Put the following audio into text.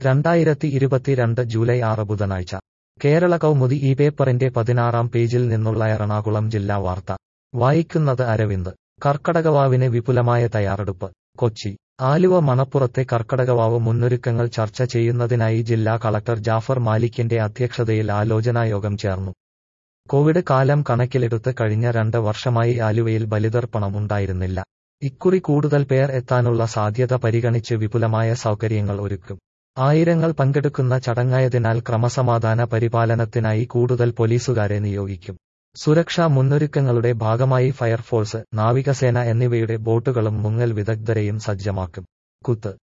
രണ്ടായിരത്തി ഇരുപത്തിരണ്ട് ജൂലൈ ആറ് ബുധനാഴ്ച കേരള കൗമുദി ഈ പേപ്പറിന്റെ പതിനാറാം പേജിൽ നിന്നുള്ള എറണാകുളം ജില്ലാ വാർത്ത വായിക്കുന്നത് അരവിന്ദ് കർക്കടകവാവിന് വിപുലമായ തയ്യാറെടുപ്പ് കൊച്ചി ആലുവ മണപ്പുറത്തെ കർക്കടകവാവ് മുന്നൊരുക്കങ്ങൾ ചർച്ച ചെയ്യുന്നതിനായി ജില്ലാ കളക്ടർ ജാഫർ മാലിക്കിന്റെ അധ്യക്ഷതയിൽ ആലോചനായോഗം ചേർന്നു കോവിഡ് കാലം കണക്കിലെടുത്ത് കഴിഞ്ഞ രണ്ട് വർഷമായി ആലുവയിൽ ബലിതർപ്പണം ഉണ്ടായിരുന്നില്ല ഇക്കുറി കൂടുതൽ പേർ എത്താനുള്ള സാധ്യത പരിഗണിച്ച് വിപുലമായ സൗകര്യങ്ങൾ ഒരുക്കും ആയിരങ്ങൾ പങ്കെടുക്കുന്ന ചടങ്ങായതിനാൽ ക്രമസമാധാന പരിപാലനത്തിനായി കൂടുതൽ പോലീസുകാരെ നിയോഗിക്കും സുരക്ഷാ മുന്നൊരുക്കങ്ങളുടെ ഭാഗമായി ഫയർഫോഴ്സ് നാവികസേന എന്നിവയുടെ ബോട്ടുകളും മുങ്ങൽ വിദഗ്ധരെയും സജ്ജമാക്കും കുത്ത്